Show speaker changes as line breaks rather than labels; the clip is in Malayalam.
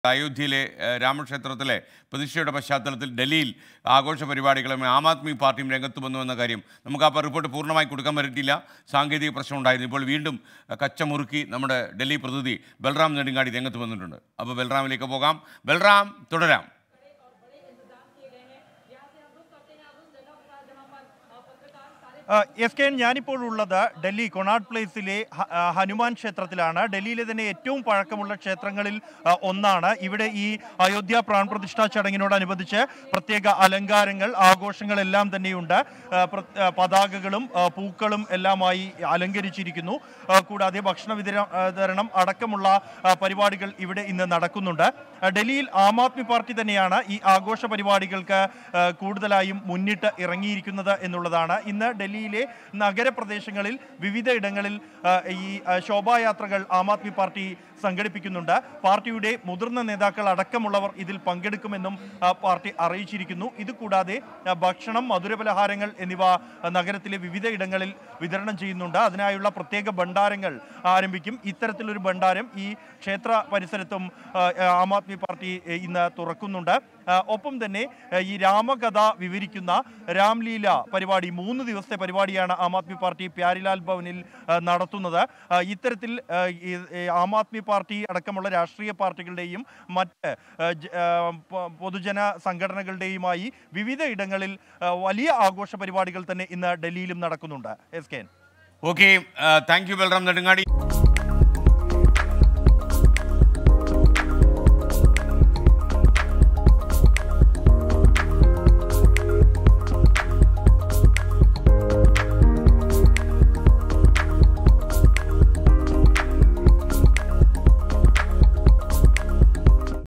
അയോധ്യയിലെ ഏഹ്, രാമക്ഷേത്രത്തിലെ പ്രതിഷ്ഠയുടെ പശ്ചാത്തലത്തിൽ ഡൽഹിയിൽ ആഘോഷ പരിപാടികളും ആം ആദ്മി പാർട്ടിയും രംഗത്ത് വന്നു എന്ന കാര്യം നമുക്ക് ആ റിപ്പോർട്ട് പൂർണ്ണമായി കൊടുക്കാൻ പറ്റിയില്ല സാങ്കേതിക പ്രശ്നം ഉണ്ടായിരുന്നു ഇപ്പോൾ വീണ്ടും ഏഹ്, കച്ചമുറുക്കി നമ്മുടെ ഡൽഹി പ്രതിനിധി ബൽറാം നെടുങ്ങാടി രംഗത്ത് വന്നിട്ടുണ്ട് അപ്പോൾ ബൽറാമിലേക്ക് പോകാം ബൽറാം തുടരാം
എസ് കെ എൻ ഞാനിപ്പോൾ ഉള്ളത് ഡൽഹി കൊണാട്ട് പ്ലേസിലെ ഹ- ആ, ഹനുമാൻ ക്ഷേത്രത്തിലാണ് ഡൽഹിയിലെ തന്നെ ഏറ്റവും പഴക്കമുള്ള ക്ഷേത്രങ്ങളിൽ ആ, ഒന്നാണ് ഇവിടെ ഈ അയോധ്യ പ്രാൺപ്രതിഷ്ഠാ ചടങ്ങിനോടനുബന്ധിച്ച് പ്രത്യേക അലങ്കാരങ്ങൾ ആഘോഷങ്ങളെല്ലാം തന്നെയുണ്ട് ആ, പ്ര- ആ, പതാകകളും ആ, പൂക്കളും എല്ലാമായി അലങ്കരിച്ചിരിക്കുന്നു ആ, കൂടാതെ ഭക്ഷണ വിതര- ആ, വിതരണം അടക്കമുള്ള ആ, പരിപാടികൾ ഇവിടെ ഇന്ന് നടക്കുന്നുണ്ട് ആ, ഡൽഹിയിൽ ആം ആദ്മി പാർട്ടി തന്നെയാണ് ഈ ആഘോഷ പരിപാടികൾക്ക് ആ, കൂടുതലായും മുന്നിട്ട് ഇറങ്ങിയിരിക്കുന്നത് എന്നുള്ളതാണ് ഇന്ന് ഡൽഹിയിലെ നഗരപ്രദേശങ്ങളിൽ വിവിധ ഇടങ്ങളിൽ ആ, ഈ ആ, ശോഭായാത്രകൾ ആം ആദ്മി പാർട്ടി സംഘടിപ്പിക്കുന്നുണ്ട് പാർട്ടിയുടെ മുതിർന്ന നേതാക്കൾ അടക്കമുള്ളവർ ഇതിൽ പങ്കെടുക്കുമെന്നും ആ, പാർട്ടി അറിയിച്ചിരിക്കുന്നു ഇത് കൂടാതെ ആ, ഭക്ഷണം മധുരപലഹാരങ്ങൾ എന്നിവ ആ, നഗരത്തിലെ വിവിധ ഇടങ്ങളിൽ വിതരണം ചെയ്യുന്നുണ്ട് അതിനായുള്ള പ്രത്യേക ഭണ്ഡാരങ്ങൾ ആരംഭിക്കും ഇത്തരത്തിലൊരു ഭണ്ഡാരം ഈ ക്ഷേത്ര പരിസരത്തും ആ, ആം ആദ്മി പാർട്ടി ഏ, ഇന്ന് തുറക്കുന്നുണ്ട് ആ, ഒപ്പം തന്നെ ആ, ഈ രാമകഥ വിവരിക്കുന്ന രാംലീല പരിപാടി മൂന്ന് ദിവസത്തെ പരിപാടിയാണ് ആം ആദ്മി പാർട്ടി പ്യാരിലാൽ ഭവനിൽ ആ, നടത്തുന്നത് ആ, ഇത്തരത്തിൽ ആ, ഈ, ഈ ആം ആദ്മി പാർട്ടി അടക്കമുള്ള രാഷ്ട്രീയ പാർട്ടികളുടെയും മറ്റ് ആ, ജ- ആ, പ- പൊതുജന സംഘടനകളുടെയുമായി വിവിധ ഇടങ്ങളിൽ ആ, വലിയ ആഘോഷ പരിപാടികൾ തന്നെ ഇന്ന് ഡൽഹിയിലും നടക്കുന്നുണ്ട് S K N
okay thank you Balram Nedungadi